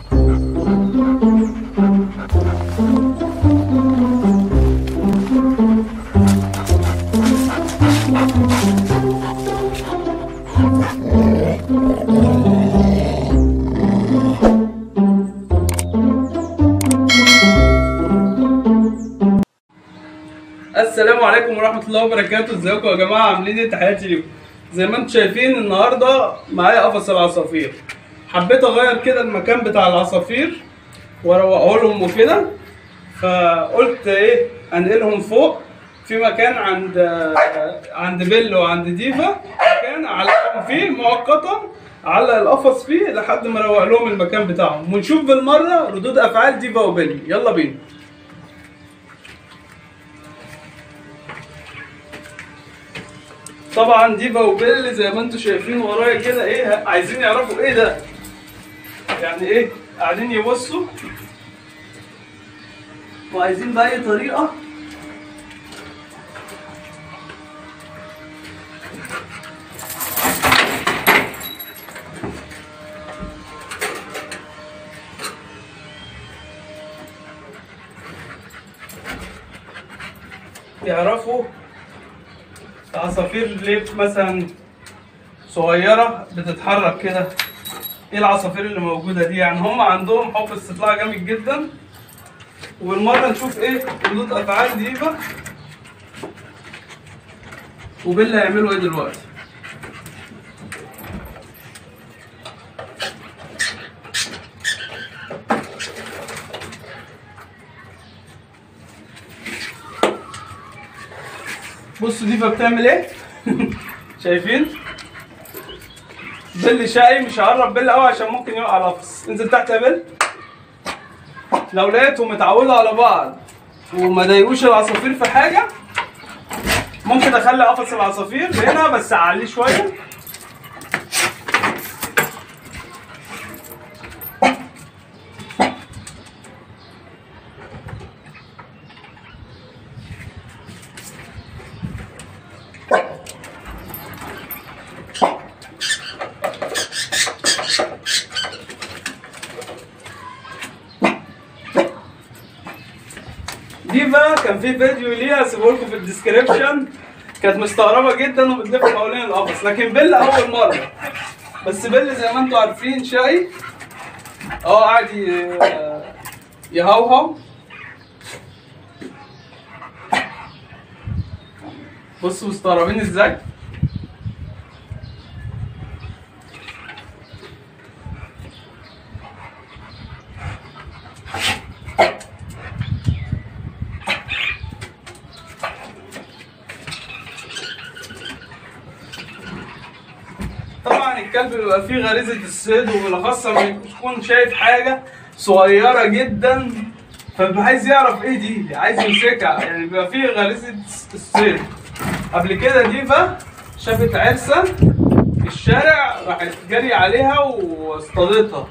السلام عليكم ورحمة الله وبركاته، ازيكم يا جماعة عاملين ايه؟ تحياتي ليكم. زي ما انتم شايفين النهارده معايا قفص العصافير. حبيت اغير كده المكان بتاع العصافير واروقه لهم وكده فقلت ايه انقلهم فوق في مكان عند عند بيل وعند ديفا مكان اعلقهم فيه مؤقتا علق القفص فيه لحد ما اروق لهم المكان بتاعهم ونشوف بالمره ردود افعال ديفا وبيل يلا بينا طبعا ديفا وبيل زي ما انتم شايفين ورايا كده ايه عايزين يعرفوا ايه ده يعني ايه قاعدين يبصوا وعايزين بأي طريقة يعرفوا العصافير ليه مثلا صغيرة بتتحرك كده ايه العصافير اللي موجودة دي يعني هم عندهم حب استطلاع جامد جدا وبالمرة نشوف ايه ردود افعال ديفا وبيلا هيعملوا ايه دلوقتي بصوا ديفا بتعمل ايه شايفين بيل شقي مش هقرب بيل قوي عشان ممكن يقع القفص انزل تحت يا بيل لو لقيتهم اتعودوا على بعض وما ضايقوش العصافير في حاجه ممكن اخلي قفص العصافير هنا بس اعليه شويه ديفا كان في فيديو ليها هسيبه لكم في الديسكربشن كانت مستغربه جدا وبتلف حوالين القفص لكن بيل اول مره بس بيل زي ما انتم عارفين شقي اه قاعد ي- يهوهو بصوا مستغربين ازاي طبعا الكلب بيبقى فيه غريزه الصيد وبالاخص لما يكون شايف حاجه صغيره جدا فبيبقى عايز يعرف ايه دي عايز يمسكها يعني بيبقى فيه غريزه الصيد قبل كده ديفا شافت عرسه في الشارع راحت جري عليها واصطادتها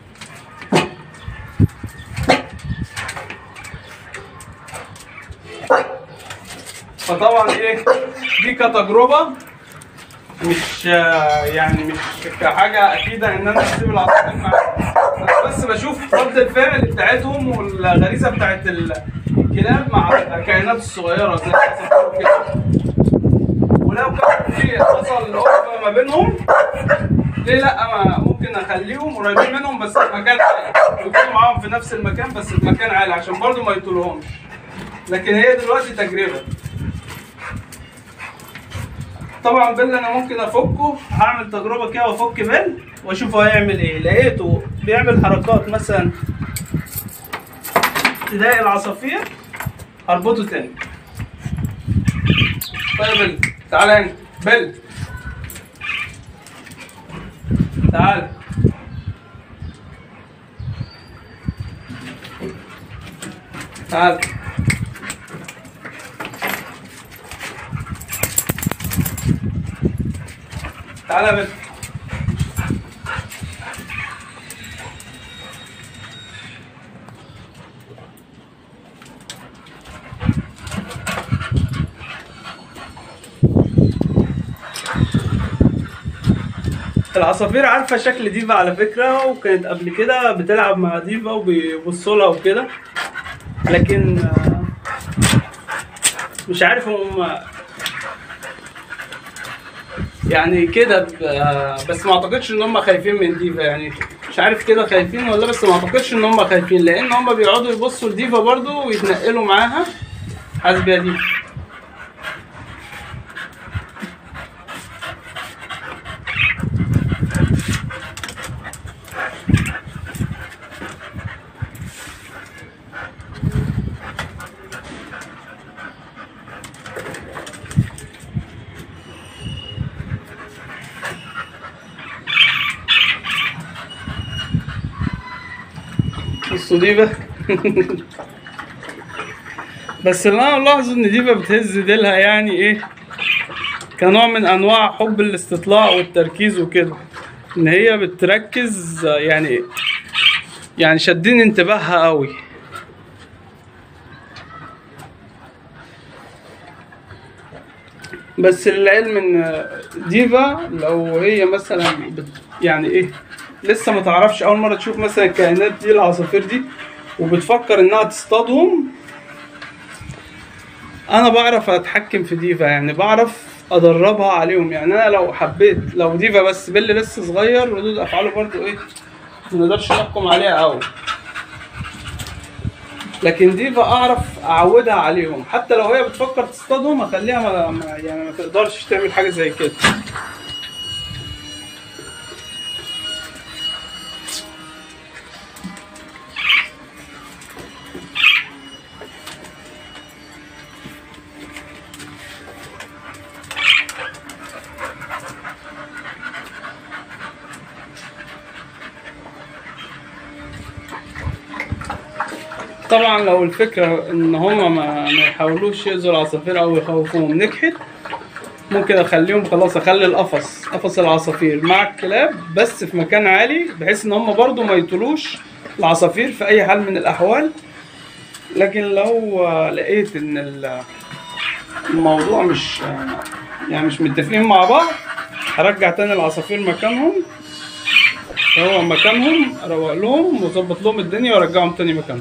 فطبعا ايه دي كتجربه مش يعني مش كحاجه اكيده ان انا اسيب العصافير معاهم بس بشوف رد الفعل بتاعتهم والغريزه بتاعت الكلاب مع الكائنات الصغيره زي العصافير وكده ولو كان في حصل ألفة ما بينهم ليه لا ما ممكن اخليهم قريبين منهم بس في مكان عالي يكونوا معاهم في نفس المكان بس في مكان عالي عشان برضو ما يطولهمش لكن هي دلوقتي تجربه طبعا بيل انا ممكن افكه هعمل تجربه كده وافك بيل واشوف هيعمل ايه لقيته بيعمل حركات مثلا تضايق العصافير هربطه تاني طيب بيل تعالى هنا بيل تعال تعال تعالى يا بنت العصافير عارفه شكل ديفا على فكره وكانت قبل كده بتلعب مع ديفا وبيبصوا لها وكده لكن آه، مش عارف هم يعني كده ب- آه، بس ما اعتقدش ان هم خايفين من ديفا يعني مش عارف كده خايفين ولا بس ما اعتقدش ان هم خايفين لان هم بيقعدوا يبصوا لديفا برضو ويتنقلوا معاها حاسب يا ديفا بصوا ديفا بس اللي انا ملاحظ ان ديفا بتهز ديلها يعني ايه كنوع من انواع حب الاستطلاع والتركيز وكده ان هي بتركز يعني يعني شادين انتباهها قوي بس العلم ان ديفا لو هي مثلا بت يعني ايه لسه ما تعرفش اول مره تشوف مثلا الكائنات دي العصافير دي وبتفكر انها تصطادهم انا بعرف اتحكم في ديفا يعني بعرف ادربها عليهم يعني انا لو حبيت لو ديفا بس بيلي لسه صغير ردود افعاله برضو ايه ما نقدرش نحكم عليها قوي لكن ديفا اعرف اعودها عليهم حتى لو هي بتفكر تصطادهم اخليها ما ما- يعني ما تقدرش تعمل حاجه زي كده طبعا لو الفكرة ان هما ما, ما يحاولوش يأذوا العصافير او يخوفوهم نجحت ممكن اخليهم خلاص اخلي القفص قفص العصافير مع الكلاب بس في مكان عالي بحيث ان هما برضو ما يطولوش العصافير في اي حال من الاحوال لكن لو آه، لقيت ان ال- الموضوع مش آه، يعني مش متفقين مع بعض هرجع تاني العصافير مكانهم هو مكانهم اروق لهم واظبط لهم الدنيا وارجعهم تاني مكانهم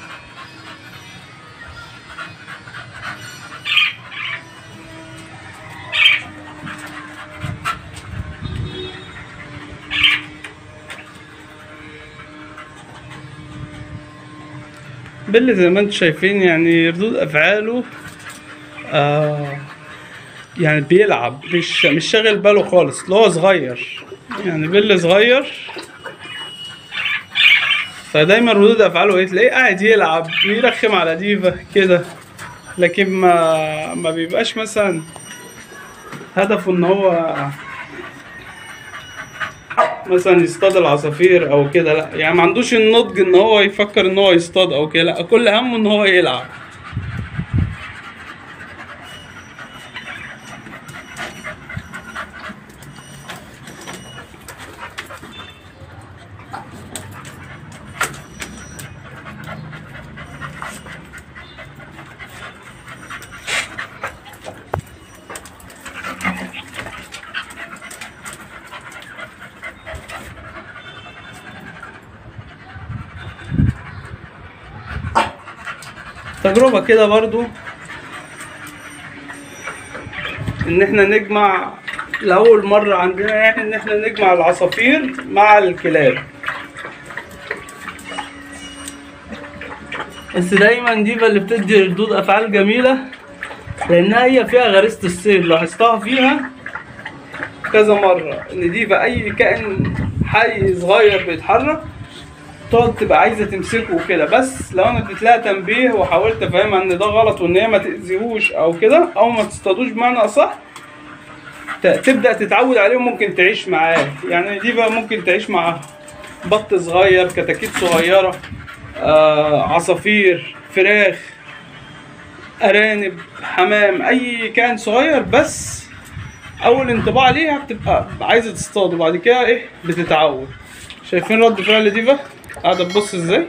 بيلي زي ما انتم شايفين يعني ردود افعاله آه يعني بيلعب مش مش شاغل باله خالص اللي هو صغير يعني بيلي صغير فدايما ردود افعاله ايه تلاقيه قاعد يلعب ويرخم على ديفا كده لكن ما ما بيبقاش مثلا هدفه ان هو مثلا يصطاد العصافير او كده لا يعني ما عندوش النضج ان هو يفكر ان هو يصطاد او كده لا كل همه ان هو يلعب تجربة كده برضو ان احنا نجمع لأول مرة عندنا يعني ان احنا نجمع العصافير مع الكلاب بس دايما ديفا اللي بتدي ردود افعال جميلة لانها هي فيها غريزة الصيد لاحظتها فيها كذا مرة ان ديفا اي كائن حي صغير بيتحرك تقعد تبقى عايزه تمسكه وكده بس لو انا اديت لها تنبيه وحاولت افهمها ان ده غلط وان هي ما تاذيهوش او كده او ما تصطادوش بمعنى اصح ت- تبدا تتعود عليه وممكن تعيش معاه يعني دي بقى ممكن تعيش مع بط صغير كتاكيت صغيره آه عصافير فراخ ارانب حمام اي كائن صغير بس اول انطباع ليها بتبقى عايزه تصطاد وبعد كده ايه بتتعود شايفين رد فعل ديفا قاعده تبص ازاي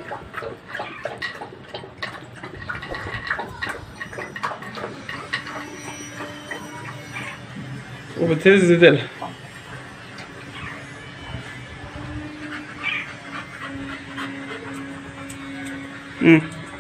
وبتهز ديلها مم.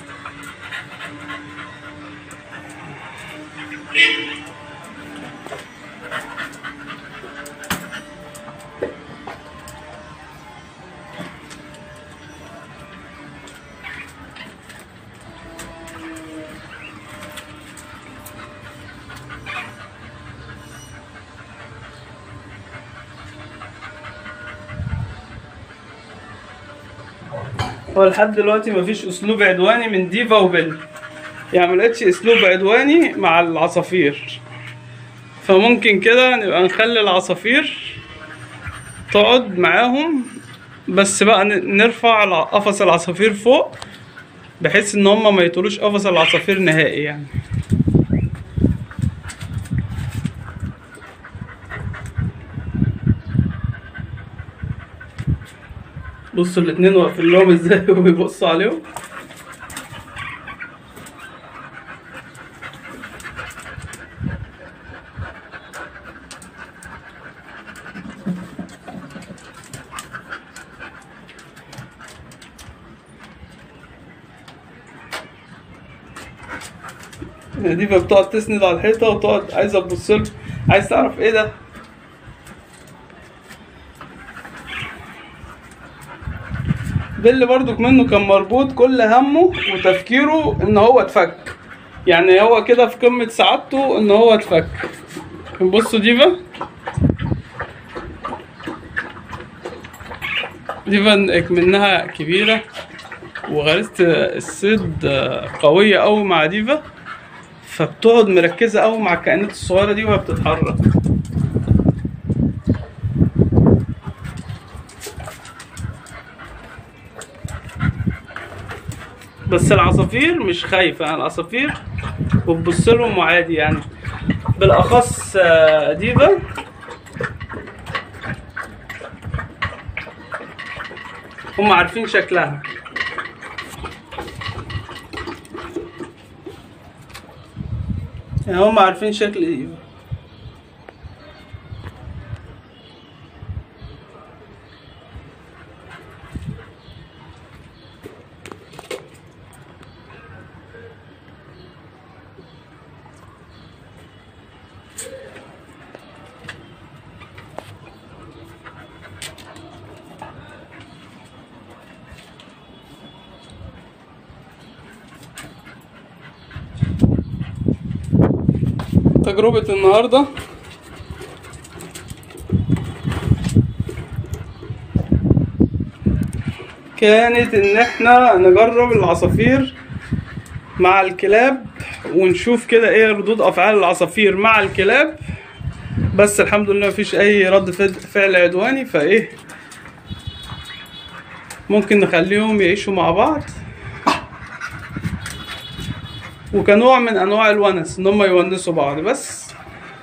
هو لحد دلوقتي مفيش اسلوب عدواني من ديفا وبيل يعني ملقتش اسلوب عدواني مع العصافير فممكن كده نبقى نخلي العصافير تقعد معاهم بس بقى ن- نرفع الع- قفص العصافير فوق بحيث ان هما ما يطولوش قفص العصافير نهائي يعني بصوا الاتنين واقفين لهم ازاي وبيبصوا عليهم دي بتقعد تسند على الحيطة وتقعد عايزة تبص له عايز تعرف ايه ده بيل برضو منه كان مربوط كل همه وتفكيره ان هو اتفك يعني هو كده في قمة سعادته ان هو اتفك بصوا ديفا ديفا منها كبيرة وغريزة الصيد قوية أوي مع ديفا فبتقعد مركزة أوي مع الكائنات الصغيرة دي وهي بتتحرك بس العصافير مش خايفة يعني العصافير بتبص لهم وعادي يعني بالأخص آه، ديفا هم عارفين شكلها يعني هم عارفين شكل ديفا تجربة النهاردة كانت ان احنا نجرب العصافير مع الكلاب ونشوف كده ايه ردود افعال العصافير مع الكلاب بس الحمد لله مفيش اي رد فد- فعل عدواني فايه ممكن نخليهم يعيشوا مع بعض وكنوع من انواع الونس ان هم يونسوا بعض بس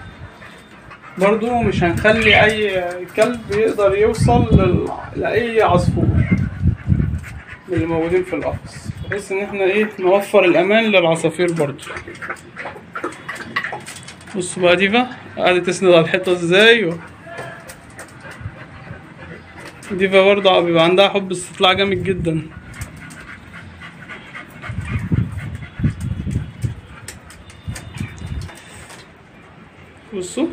برضو مش هنخلي اي كلب يقدر يوصل لل... لاي عصفور من اللي موجودين في القفص بحيث ان احنا ايه نوفر الامان للعصافير برضو بصوا بقى ديفا قاعدة تسند على الحيطة ازاي و... ديفا برضه بيبقى عندها حب استطلاع جامد جدا بصوا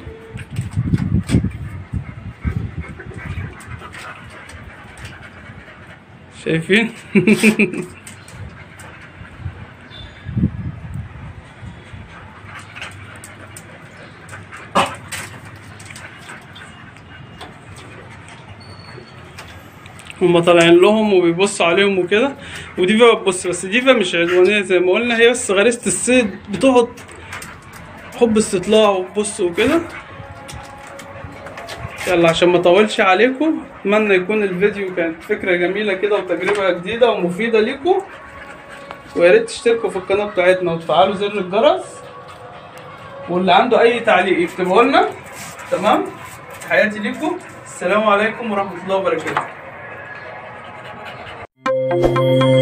شايفين هما طالعين لهم وبيبصوا عليهم وكده وديفا بتبص بس ديفا مش عدوانية زي ما قلنا هي بس غريزة الصيد بتقعد حب استطلاع وبص وكده يلا عشان ما اطولش عليكم اتمنى يكون الفيديو كانت فكره جميله كده وتجربه جديده ومفيده ليكم ويا ريت تشتركوا في القناه بتاعتنا وتفعلوا زر الجرس واللي عنده اي تعليق يكتبه لنا تمام حياتي ليكم السلام عليكم ورحمه الله وبركاته